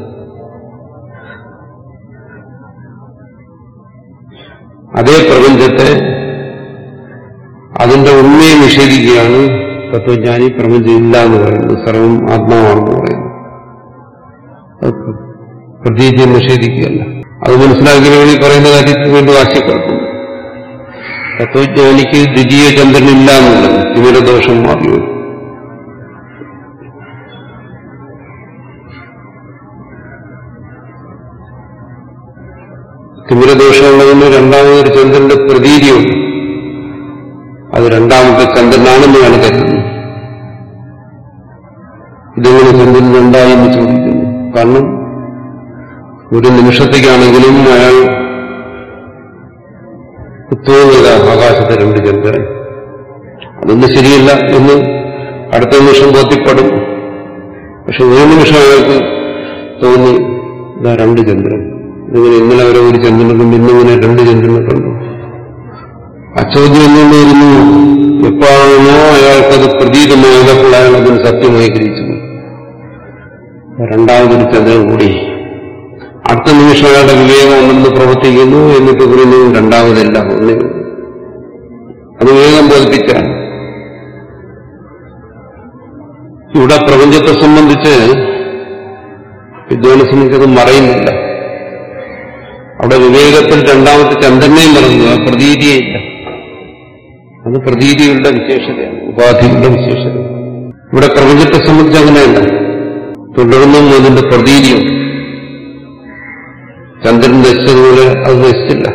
അതേ പ്രപഞ്ചത്തെ അതിന്റെ ഉണ്മയെ നിഷേധിക്കുകയാണ് തത്വജ്ഞാനി പ്രപഞ്ചം ഇല്ല എന്ന് പറയുന്നത് സർവം ആത്മാവാണെന്ന് പറയുന്നത് അത് പ്രതീതിയെ നിഷേധിക്കുകയല്ല അത് മനസ്സിലാക്കിയ വേണ്ടി പറയുന്ന കാര്യത്തിൽ വേണ്ടി വാശിപ്പെടുത്തുന്നു തത്വജ്ഞാനിക്ക് ദ്വിതീയ ചന്ദ്രനില്ല എന്നുള്ളത് തിമിര ദോഷം മാറി വരും തിമിരദോഷമുള്ളതിന് രണ്ടാമതൊരു ചന്ദ്രന്റെ പ്രതീതിയുണ്ട് അത് രണ്ടാമത്തെ ചന്ദ്രനാണെന്ന് ഞാൻ കരുതുന്നു ഇതെങ്ങനെ ചന്ദ്രൻ രണ്ടായി എന്ന് ചോദിക്കുന്നു കാരണം ഒരു നിമിഷത്തേക്കാണെങ്കിലും അയാൾ തോന്നിയത് ആകാശത്തെ രണ്ട് ചന്ദ്രൻ അതൊന്നും ശരിയല്ല എന്ന് അടുത്ത നിമിഷം ബോധ്യപ്പെടും പക്ഷെ ഒരു നിമിഷം അയാൾക്ക് തോന്നി ഇതാ രണ്ട് ചന്ദ്രൻ ഇതിങ്ങനെ ഇന്നലെ വരെ ഒരു ചന്ദ്രനെ കണ്ട് ഇന്നിങ്ങനെ രണ്ട് ചന്ദ്രനെ കണ്ടു അച്ചോദ്യം എന്നുള്ളായിരുന്നു എപ്പോഴാണോ അയാൾക്കത് പ്രതീതമായതപ്പോൾ അയാൾ അതിന് സത്യമായി ഗ്രഹിച്ചു രണ്ടാമതൊരു ചന്ദ്രൻ കൂടി അടുത്ത നിമിഷം അയാളുടെ വിവേകം ഒന്നെന്ന് പ്രവർത്തിക്കുന്നു എന്നിട്ട് പറയുന്നു രണ്ടാമതല്ല ഒന്നേ ഉള്ളൂ. അത് വിവേകം ബോധിപ്പിച്ചാണ് ഇവിടെ പ്രപഞ്ചത്തെ സംബന്ധിച്ച് വിദ്വാനെ സംബന്ധിച്ചത് മറയുന്നില്ല അവിടെ വിവേകത്തിൽ രണ്ടാമത്തെ ചന്ദ്രനെയും മറന്നു ആ പ്രതീതിയില്ല അത് പ്രതീതികളുടെ വിശേഷതയാണ് ഉപാധികളുടെ വിശേഷത ഇവിടെ പ്രപഞ്ചത്തെ സംബന്ധിച്ച് അങ്ങനെയല്ല തുടർന്നും അതിന്റെ പ്രതീതിയുണ്ട് ചന്ദ്രൻ നശിച്ചതുപോലെ അത് നശിച്ചില്ല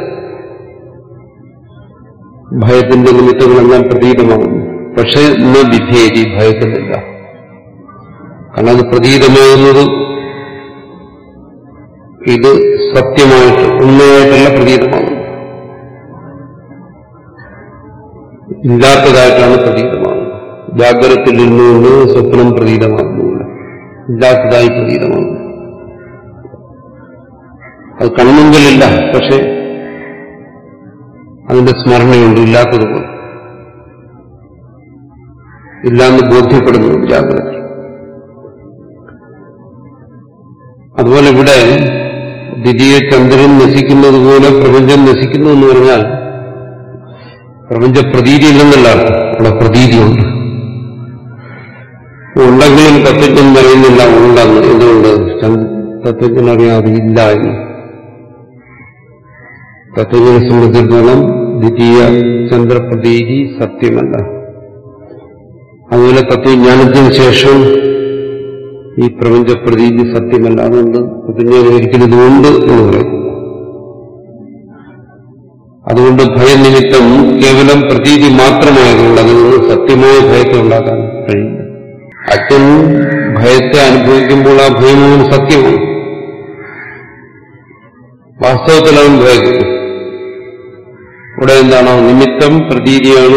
ഭയത്തിന്റെ നിമിത്തങ്ങളെല്ലാം പ്രതീതമാകുന്നു പക്ഷെ ഇന്ന് വിധേയതി ഭയക്കുന്നില്ല കാരണം അത് പ്രതീതമാകുന്നത് ഇത് സത്യമായിട്ട് ഉണ്മയായിട്ടല്ല പ്രതീതമാകുന്നത് ഇല്ലാത്തതായിട്ടാണ് പ്രതീതമാകുന്നത് ജാഗ്രതത്തിൽ നിന്നുകൊണ്ട് സ്വപ്നം പ്രതീതമാകുന്നില്ല ഇല്ലാത്തതായി പ്രതീതമാകുന്നു അത് കൺമുമ്പിലില്ല പക്ഷെ അതിന്റെ സ്മരണയുണ്ട് ഇല്ലാത്തതുപോലെ ഇല്ലാന്ന് ബോധ്യപ്പെടുന്നു ജാഗ്രത അതുപോലെ ഇവിടെ ദ്വിതീയ ചന്ദ്രൻ നശിക്കുന്നത് പോലെ പ്രപഞ്ചം നശിക്കുന്നു എന്ന് പറഞ്ഞാൽ പ്രപഞ്ച പ്രതീതി ഇല്ലെന്നല്ല അർത്ഥം. അവിടെ പ്രതീതിയുണ്ട് ഉണ്ടെങ്കിലും തത്വജ്ഞൻ പറയുന്നില്ല ഉണ്ടെന്ന് എന്തുകൊണ്ട് ചന്ദ്- തത്വജ്ഞൻ അറിയാതെ ഇല്ല എന്ന് തത്വജ്ഞനെ സംബന്ധിച്ചിടത്തോളം ദ്വിതീയ ചന്ദ്രപ്രതീതി സത്യമല്ല അതുപോലെ തത്വജ്ഞാനത്തിന് ശേഷം ഈ പ്രപഞ്ച പ്രതീതി സത്യമല്ല അതുകൊണ്ട് തത്വജ്ഞാനം ഒരിക്കലും ഇതുകൊണ്ട് എന്ന് പറയുന്നു അതുകൊണ്ട് ഭയനിമിത്തം കേവലം പ്രതീതി മാത്രമായതുകൊണ്ട് അതിൽ നിന്ന് സത്യമായ ഭയത്തെ ഉണ്ടാക്കാൻ കഴിയില്ല അച്ഛൻ ഭയത്തെ അനുഭവിക്കുമ്പോൾ ആ ഭയമവും സത്യമാണ് വാസ്തവത്തിൽ അവൻ ഭയക്കുന്നു ഇവിടെ എന്താണോ നിമിത്തം പ്രതീതിയാണ്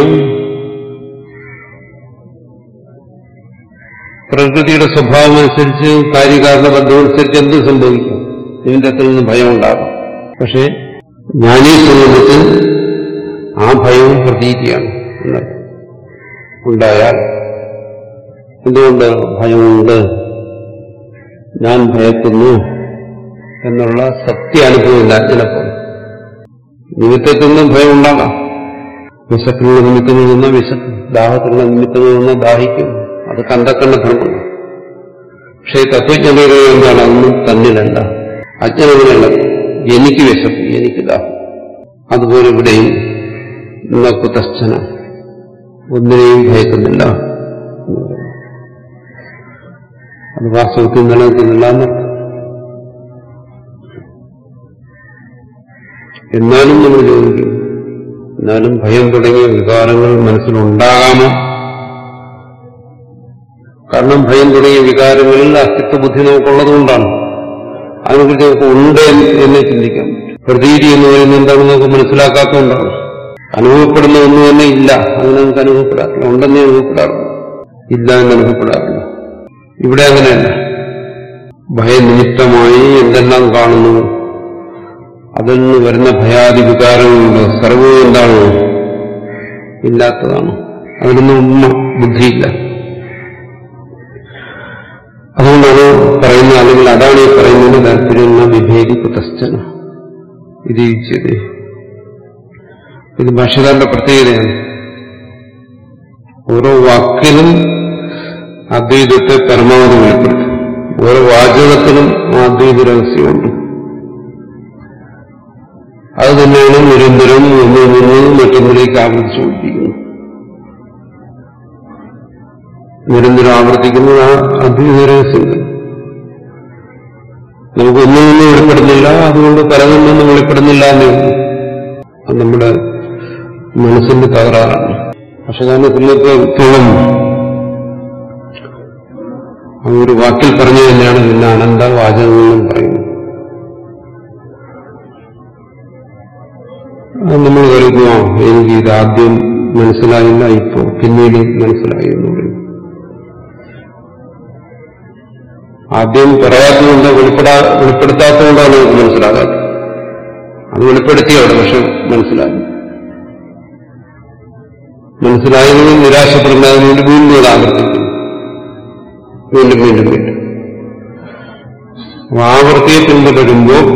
പ്രകൃതിയുടെ സ്വഭാവം അനുസരിച്ച് കാര്യകാരണ ബന്ധമനുസരിച്ച് എന്ത് സംഭവിക്കും നിമിത്തത്തിൽ നിന്ന് ഭയം ഉണ്ടാകും പക്ഷേ ജ്ഞാനിയെ സംബന്ധിച്ച് ആ ഭയവും പ്രതീതിയാണ് എന്നർത്ഥം. ഉണ്ടായാൽ എന്തുകൊണ്ട് ഭയമുണ്ട് ഞാൻ ഭയക്കുന്നു എന്നുള്ള സത്യ അനുഭവമില്ല അജ്ഞനെപ്പോലെ നിമിത്തത്തിൽ നിന്നും ഭയം ഉണ്ടാകാം വിശപ്പിനുള്ള നിമിത്തങ്ങളിൽ നിന്ന് വിശപ്പ് ദാഹത്തിനുള്ള നിമിത്തങ്ങളിൽ നിന്ന് ദാഹിക്കും അത് കണ്ടക്കണ്ട ധർമ്മമാണ് പക്ഷേ ഈ തത്വജ്ഞതയുടെ എന്താണ് അതൊന്നും തന്നിലല്ല അജ്ഞനത്തിനല്ല എനിക്ക് വിശപ്പ് എനിക്ക് ദാഹം അതുപോലെ ഇവിടെയും കുതശ്ചന ഒന്നിനെയും ഭയക്കുന്നില്ല അത് വാസ്തവത്തിൽ നിലനിൽക്കുന്നില്ല എന്നർത്ഥം എന്നാലും നമ്മൾ ചോദിക്കും എന്നാലും ഭയം തുടങ്ങിയ വികാരങ്ങൾ മനസ്സിലുണ്ടാകാമോ കാരണം ഭയം തുടങ്ങിയ വികാരങ്ങളിൽ അസ്തിത്വ ബുദ്ധി നമുക്കുള്ളതുകൊണ്ടാണ് അതിനെക്കുറിച്ച് നമുക്ക് ഉണ്ട് എന്ന് തന്നെ ചിന്തിക്കാം പ്രതീതി എന്ന് പറയുന്നത് എന്താണെന്ന് നമുക്ക് മനസ്സിലാക്കാത്തതുകൊണ്ടാണ് അനുഭവപ്പെടുന്ന ഒന്നും തന്നെ ഇല്ല അത് നമുക്ക് അനുഭവപ്പെടാറില്ല ഉണ്ടെന്നേ അനുഭവപ്പെടാറില്ല ഇല്ല എന്ന് അനുഭവപ്പെടാറില്ല ഇവിടെ അങ്ങനെയല്ല ഭയനിമിത്തമായി എന്തെല്ലാം കാണുന്നു അതിൽ നിന്ന് വരുന്ന ഭയാദി വികാരങ്ങളുണ്ട് സർവവും എന്താണ് ഇല്ലാത്തതാണ് അതിനൊന്നും ഉമ്മ ബുദ്ധിയില്ല അതുകൊണ്ടാണ് പറയുന്നത് അല്ലെങ്കിൽ അതാണ് ഈ പറയുന്നത് താല്പര്യം വിഭേദി കുതശ്ചന ഇത് ചെയ്ത് ഇത് ഭാഷകാരന്റെ പ്രത്യേകതയാണ് ഓരോ വാക്കിലും അദ്വൈതത്തെ പരമാവധി വെളിപ്പെടുത്തും ഓരോ വാചകത്തിലും അദ്വൈത രഹസ്യമുണ്ട് അത് തന്നെയാണ് നിരന്തരം ഒന്നിൽ നിന്ന് മറ്റൊന്നിലേക്ക് ആവർത്തിച്ചുകൊണ്ടിരിക്കുന്നത് നിരന്തരം ആവർത്തിക്കുന്നത് ആ അദ്വൈത രഹസ്യങ്ങൾ നമുക്ക് ഒന്നിൽ നിന്നും വെളിപ്പെടുന്നില്ല അതുകൊണ്ട് പലതിൽ നിന്നും വെളിപ്പെടുന്നില്ല എന്നേ ഉള്ളൂ അത് നമ്മുടെ മനസ്സിന്റെ തകരാറാണ് പക്ഷെ കാരണം തുല്യത്തോളം ആ ഒരു വാക്കിൽ പറഞ്ഞു തന്നെയാണ് പിന്നെ അനന്ത വാചകങ്ങളിലും പറയുന്നത് അത് നമ്മൾ കരുതുക എനിക്ക് ഇത് ആദ്യം മനസ്സിലായില്ല ഇപ്പോ പിന്നീട് മനസ്സിലായി എന്ന് പറയും ആദ്യം പറയാത്തതുകൊണ്ട് വെളിപ്പെടാ വെളിപ്പെടുത്താത്തതുകൊണ്ടാണ് നമുക്ക് മനസ്സിലാകാത്തത് അത് വെളിപ്പെടുത്തിയാണ് പക്ഷെ മനസ്സിലായി മനസ്സിലായതിന് നിരാശപ്പെടുന്നതിന് വേണ്ടി വീണ്ടും അത് ആവർത്തിക്കുന്നു വീണ്ടും വീണ്ടും വീണ്ടും അപ്പൊ ആവർത്തിയെ പിന്തുടരുമ്പോൾ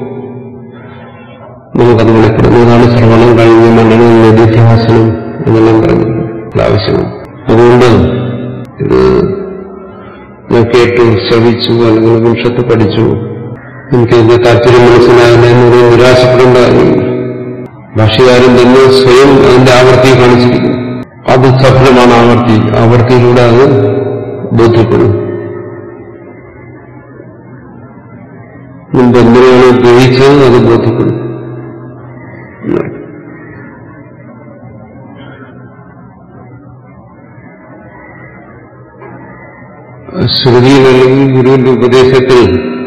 നമുക്കത് വെളിപ്പെടുന്നതാണ് ശ്രവണം കഴിഞ്ഞ് മണ്ഡലം നിധിധ്യാസനം എന്നെല്ലാം പറയുന്നത് ആവശ്യമാണ് അതുകൊണ്ട് ഇത് ഞാൻ കേട്ടു ശ്രവിച്ചു അല്ലെങ്കിൽ വംശത്ത് പഠിച്ചു എനിക്കതിന്റെ താല്പര്യം മനസ്സിലായില്ല എന്നത് നിരാശപ്പെടേണ്ട കാര്യമില്ല ഭാഷകാരൻ തന്നെ സ്വയം അതിന്റെ ആവർത്തി കാണിച്ചിരിക്കുന്നു അത് സഫലമാണ് ആവർത്തി ആവർത്തിയിലൂടെ അത് ബോധ്യപ്പെടും മുമ്പ് എന്തിനാണ് ഗ്രഹിച്ചത് അത് ബോധ്യപ്പെടും എന്നർത്ഥം. ശ്രുതിയിൽ അല്ലെങ്കിൽ ഗുരുവിന്റെ ഉപദേശത്തിൽ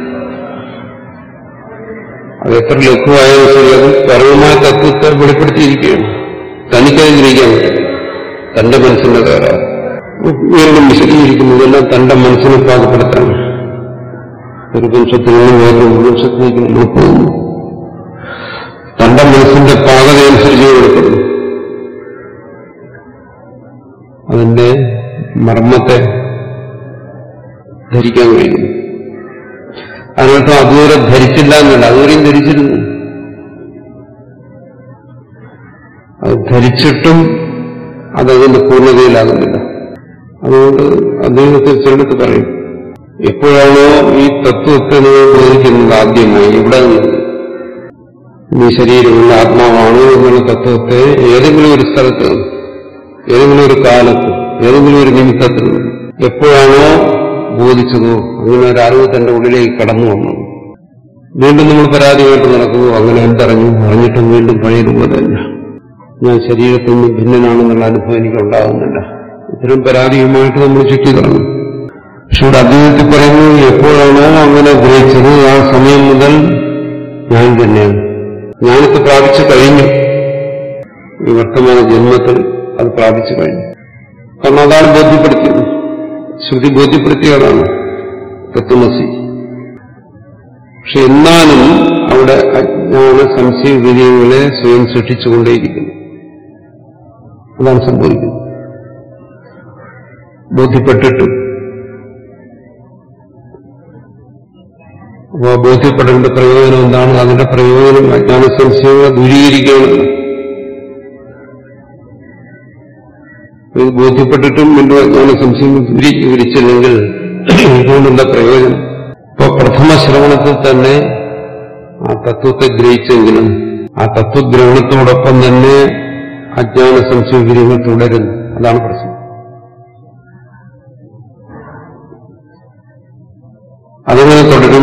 അത് എത്ര ലഘുവായാലും ശരി അത് പരമമായ തത്വത്തെ വെളിപ്പെടുത്തിയിരിക്കുകയാണ് തനിക്കത് ഗ്രഹിക്കാൻ പറ്റില്ല തന്റെ മനസ്സിന്റെ തകരാറ് വീണ്ടും വിശദീകരിക്കുന്നതെല്ലാം തന്റെ മനസ്സിനെ പാകപ്പെടുത്താൻ ഒരു വംശത്തിൽ നിന്ന് വേറൊരു വംശത്തിലേക്ക് നമ്മൾ പോകുന്നു തന്റെ മനസ്സിന്റെ പാകതയനുസരിച്ച് വെളിപ്പെടുന്നു അതിന്റെ മർമ്മത്തെ ധരിക്കാൻ കഴിയുന്നു അതിനർത്ഥം അതുവരെ ധരിച്ചില്ല എന്നല്ല അതുവരെയും ധരിച്ചിരുന്നു അത് ധരിച്ചിട്ടും അതതിന്റെ പൂർണ്ണതയിലാകുന്നില്ല അതുകൊണ്ട് അദ്ദേഹത്തെ ചിലടത്ത് പറയും എപ്പോഴാണോ ഈ തത്വത്തെ നിങ്ങൾ ബോധിക്കുന്നത് ആദ്യമായി ഇവിടെ നിന്ന് നീ ശരീരമുള്ള ആത്മാവാണ് എന്നുള്ള തത്വത്തെ ഏതെങ്കിലും ഒരു സ്ഥലത്ത് ഏതെങ്കിലും ഒരു കാലത്ത് ഏതെങ്കിലും ഒരു നിമിത്തത്തിൽ എപ്പോഴാണോ ബോധിച്ചതോ അങ്ങനെ ഒരു അറിവ് തന്റെ ഉള്ളിലേക്ക് കടന്നു വന്നത് വീണ്ടും നമ്മൾ പരാതിയായിട്ട് നടക്കുന്നു അങ്ങനെ എന്തറിഞ്ഞു അറിഞ്ഞിട്ടും വീണ്ടും പഴയതുപോലെ തന്നെ ഞാൻ ശരീരത്തിൽ നിന്ന് ഭിന്നനാണെന്നുള്ള അനുഭവം എനിക്ക് ഉണ്ടാകുന്നില്ല ഇത്തരം പരാതിയുമായിട്ട് നമ്മൾ ചുറ്റി തുടങ്ങും പക്ഷെ ഇവിടെ അദ്ദേഹത്തിൽ പറയുന്നു എപ്പോഴാണോ അങ്ങനെ ഗ്രഹിച്ചത് ആ സമയം മുതൽ ഞാൻ തന്നെയാണ് ഞാനിത് പ്രാപിച്ചു കഴിഞ്ഞു ഈ വർത്തമാന ജന്മത്തിൽ അത് പ്രാപിച്ചു കഴിഞ്ഞു കാരണം അതാണ് ബോധ്യപ്പെടുത്തിയത് ശ്രുതി ബോധ്യപ്പെടുത്തിയതാണ് തത്വമസി പക്ഷെ എന്നാലും അവിടെ അജ്ഞാന സംശയ വിജയങ്ങളെ സ്വയം സൃഷ്ടിച്ചുകൊണ്ടേയിരിക്കുന്നു അതാണ് സംഭവിക്കുന്നത് ബോധ്യപ്പെട്ടിട്ടും അപ്പോൾ ബോധ്യപ്പെടേണ്ട പ്രയോജനം എന്താണ് അതിന്റെ പ്രയോജനം അജ്ഞാന സംശയങ്ങളെ ദൂരീകരിക്കുകയാണ് ഇത് ബോധ്യപ്പെട്ടിട്ടും വീണ്ടും അജ്ഞാന സംശയങ്ങൾ ദൂരീകരിച്ചില്ലെങ്കിൽ ഇതുകൊണ്ടെന്താ പ്രയോജനം ഇപ്പൊ പ്രഥമ ശ്രവണത്തിൽ തന്നെ ആ തത്വത്തെ ഗ്രഹിച്ചെങ്കിലും ആ തത്വഗ്രഹണത്തോടൊപ്പം തന്നെ അജ്ഞാന സംശയവിര്യങ്ങൾ തുടരുന്നു അതാണ് പ്രശ്നം അതെങ്ങനെ തുടരും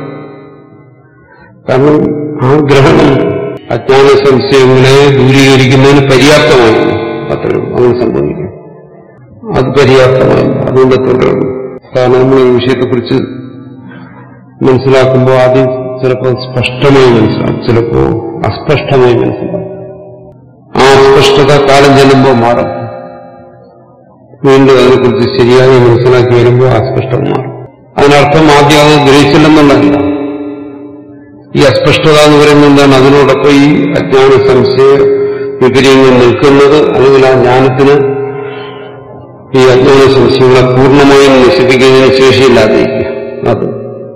കാരണം ആ ഗ്രഹണം അജ്ഞാന സംശയങ്ങളെ ദൂരീകരിക്കുന്നതിന് പര്യാപ്തമായി അത്രയും അങ്ങനെ സംഭവിക്കും അത് പര്യാപ്തമായി അതുകൊണ്ട് തുടരുന്നു കാരണം നമ്മൾ ഈ വിഷയത്തെക്കുറിച്ച് മനസ്സിലാക്കുമ്പോൾ ആദ്യം ചിലപ്പോൾ സ്പഷ്ടമായി മനസ്സിലാവും ചിലപ്പോൾ അസ്പഷ്ടമായി മനസ്സിലാവും ആ അസ്പഷ്ടത കാലം ചെല്ലുമ്പോൾ മാറും വീണ്ടും അതിനെക്കുറിച്ച് ശരിയായി മനസ്സിലാക്കി വരുമ്പോൾ അസ്പഷ്ടം മാറും അതിനർത്ഥം ആദ്യം അത് ഗ്രഹിച്ചില്ലെന്നുള്ളതല്ല ഈ അസ്പഷ്ടത എന്ന് പറയുന്നത് എന്താണ് അതിനോടൊപ്പം ഈ അജ്ഞാന സംശയ വിപര്യങ്ങൾ നിൽക്കുന്നത് അല്ലെങ്കിൽ ആ ജ്ഞാനത്തിന് ഈ അജ്ഞാന സംശയങ്ങളെ പൂർണ്ണമായും നശിപ്പിക്കുന്നതിന് ശേഷിയില്ലാതിരിക്കുക അത്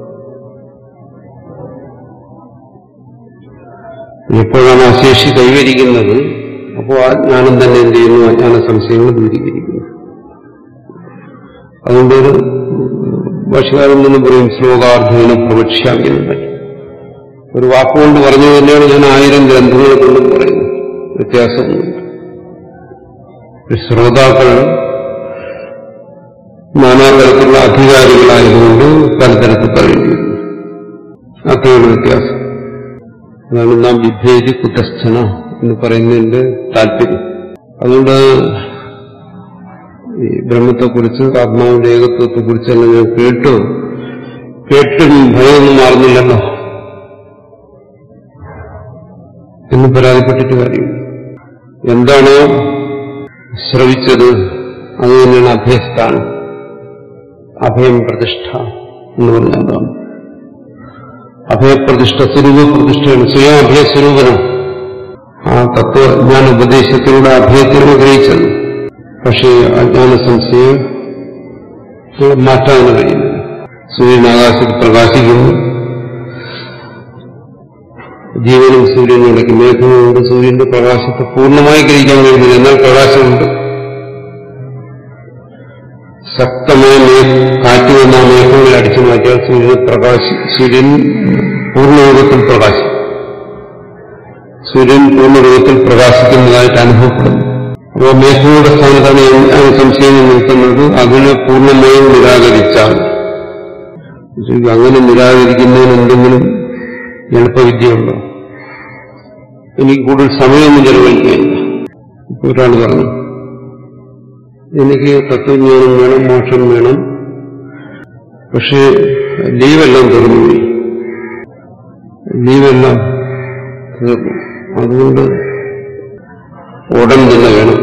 എപ്പോഴാണ് ആ ശേഷി കൈവരിക്കുന്നത് അപ്പോൾ ആ ജ്ഞാനം തന്നെ എന്ത് ചെയ്യുന്നു അജ്ഞാന സംശയങ്ങൾ ദൂരീകരിക്കുന്നു അതുകൊണ്ട് ഒരു ഭാഷകാരൻ നിന്ന് പറയും ശ്ലോകാർത്ഥേന പ്രവക്ഷ്യാമ്യം ഒരു വാക്കുകൊണ്ട് പറഞ്ഞു തന്നെയാണ് ഞാൻ ആയിരം ഗ്രന്ഥങ്ങളെ കൊണ്ടും പറയുന്നത് വ്യത്യാസമൊന്നുമില്ല ശ്രോതാക്കൾ നാനാതരത്തിലുള്ള അധികാരികളായതുകൊണ്ട് പലതരത്തിൽ പറയേണ്ടി വരുന്നു അത്രയുള്ള വ്യത്യാസം അതാണ് നാം വിഭേദി കുതസ്ഥന എന്ന് പറയുന്നതിന്റെ താല്പര്യം അതുകൊണ്ട് ഈ ബ്രഹ്മത്തെക്കുറിച്ച് ആത്മാവിന്റെ ഏകത്വത്തെക്കുറിച്ചെല്ലാം ഞാൻ കേട്ടു കേട്ടും ഭയമൊന്നും മാറുന്നില്ലല്ലോ എന്ന് പരാതിപ്പെട്ടിട്ട് കാര്യമില്ല എന്താണോ ശ്രവിച്ചത് അത് തന്നെയാണ് അഭയസ്ഥാനം അഭയം പ്രതിഷ്ഠ എന്ന് പറഞ്ഞാൽ എന്താണ് അഭയപ്രതിഷ്ഠ സ്വരൂപ പ്രതിഷ്ഠയാണ് സ്വയം അഭയസ്വരൂപനം ആ തത്വജ്ഞാന ഉപദേശത്തിലൂടെ അഭയത്തിലൂടെ ഗ്രഹിച്ചത് പക്ഷേ അജ്ഞാന സംശയം മാറ്റാൻ കഴിയുന്നു സൂര്യൻ ആകാശത്ത് പ്രകാശിക്കുന്നു ജീവനും സൂര്യനും ഇടയ്ക്ക് മേഘമുണ്ട് സൂര്യന്റെ പ്രകാശത്തെ പൂർണ്ണമായി ഗ്രഹിക്കാൻ കഴിയുന്നില്ല എന്നാൽ പ്രകാശമുണ്ട് ശക്തമായ മേ കാറ്റ് വന്ന ആ മേഘങ്ങളിൽ അടിച്ചു മാറ്റിയാൽ സൂര്യൻ പ്രകാശി സൂര്യൻ പൂർണ്ണരൂപത്തിൽ പ്രകാശിക്കും സൂര്യൻ പൂർണ്ണരൂപത്തിൽ പ്രകാശിക്കുന്നതായിട്ട് അനുഭവപ്പെടുന്നു അപ്പോൾ മേഘങ്ങളുടെ സ്ഥാനത്താണ് ആ സംശയം നിൽക്കുന്നത് അതിനെ പൂർണ്ണമായും നിരാകരിച്ചാൽ ശരിക്കും അങ്ങനെ നിരാകരിക്കുന്നതിന് എന്തെങ്കിലും എളുപ്പവിദ്യയുണ്ടോ എനിക്ക് കൂടുതൽ സമയമൊന്നും ചെലവഴിക്കുകയില്ല ഇപ്പൊ ഒരാൾ പറഞ്ഞു എനിക്ക് തത്വജ്ഞാനം വേണം മോക്ഷം വേണം പക്ഷേ ലീവെല്ലാം തീർന്നുപോയി ലീവെല്ലാം തീർന്നു അതുകൊണ്ട് ഉടൻ തന്നെ വേണം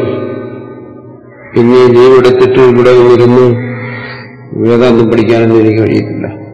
ഇനി ലീവ് എടുത്തിട്ട് ഇവിടെ ഇരുന്ന് വേദാന്തം പഠിക്കാനൊന്നും എനിക്ക് കഴിയത്തില്ല